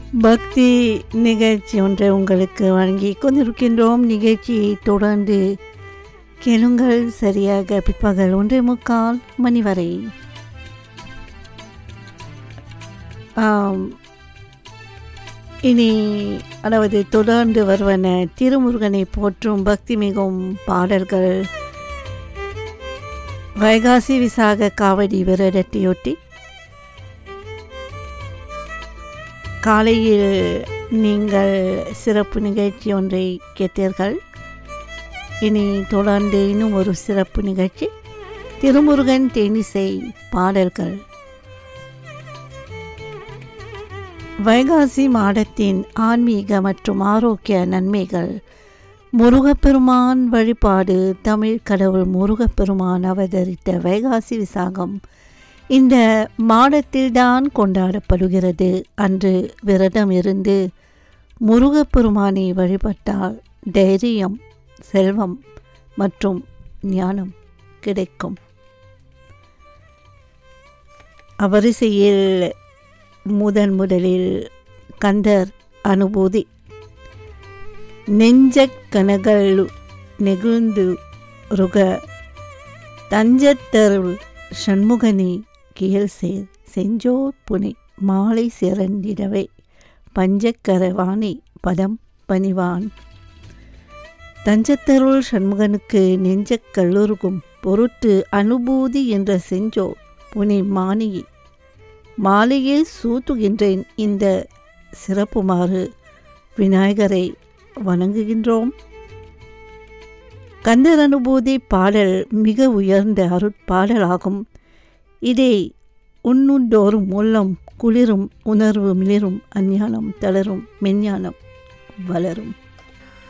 பக்தி நிகழ்ச்சி ஒன்றை உங்களுக்கு வழங்கி கொண்டிருக்கின்றோம் நிகழ்ச்சியை தொடர்ந்து கேளுங்கள் சரியாக பிற்பகல் ஒன்றே முக்கால் மணி வரை ஆம், இனி அதாவது தொடர்ந்து வருவன திருமுருகனை போற்றும் பக்தி மிகும் பாடல்கள் வைகாசி விசாக காவடி விரடத்தையொட்டி காலையில் நீங்கள் சிறப்பு நிகழ்ச்சி ஒன்றை கேட்டீர்கள் இனி தொடர்ந்து இன்னும் ஒரு சிறப்பு நிகழ்ச்சி திருமுருகன் தேனிசை பாடல்கள் வைகாசி மாடத்தின் ஆன்மீக மற்றும் ஆரோக்கிய நன்மைகள் முருகப்பெருமான் வழிபாடு தமிழ் கடவுள் முருகப்பெருமான் அவதரித்த வைகாசி விசாகம் இந்த மாடத்தில்தான் கொண்டாடப்படுகிறது அன்று விரதம் இருந்து முருகப்பெருமானை வழிபட்டால் தைரியம் செல்வம் மற்றும் ஞானம் கிடைக்கும் அவரிசையில் முதன் முதலில் கந்தர் அனுபூதி நெஞ்சக் கனகள் நெகிழ்ந்து ருக தஞ்சத்தருள் சண்முகனி கியல்சேர் செஞ்சோர் புனை மாலை சிறந்திடவே பஞ்சக்கரவாணி பதம் பணிவான் தஞ்சத்தருள் சண்முகனுக்கு நெஞ்சக் கல்லுருகும் பொருட்டு அனுபூதி என்ற செஞ்சோர் புனை மானியை மாலையில் சூட்டுகின்றேன் இந்த சிறப்புமாறு விநாயகரை வணங்குகின்றோம் கந்தர் அனுபூதி பாடல் மிக உயர்ந்த அருட்பாடலாகும் இதை உண்ணுண்டோறும் உள்ளம் குளிரும் உணர்வு மிளிரும் அஞ்ஞானம் தளரும் மெஞ்ஞானம் வளரும்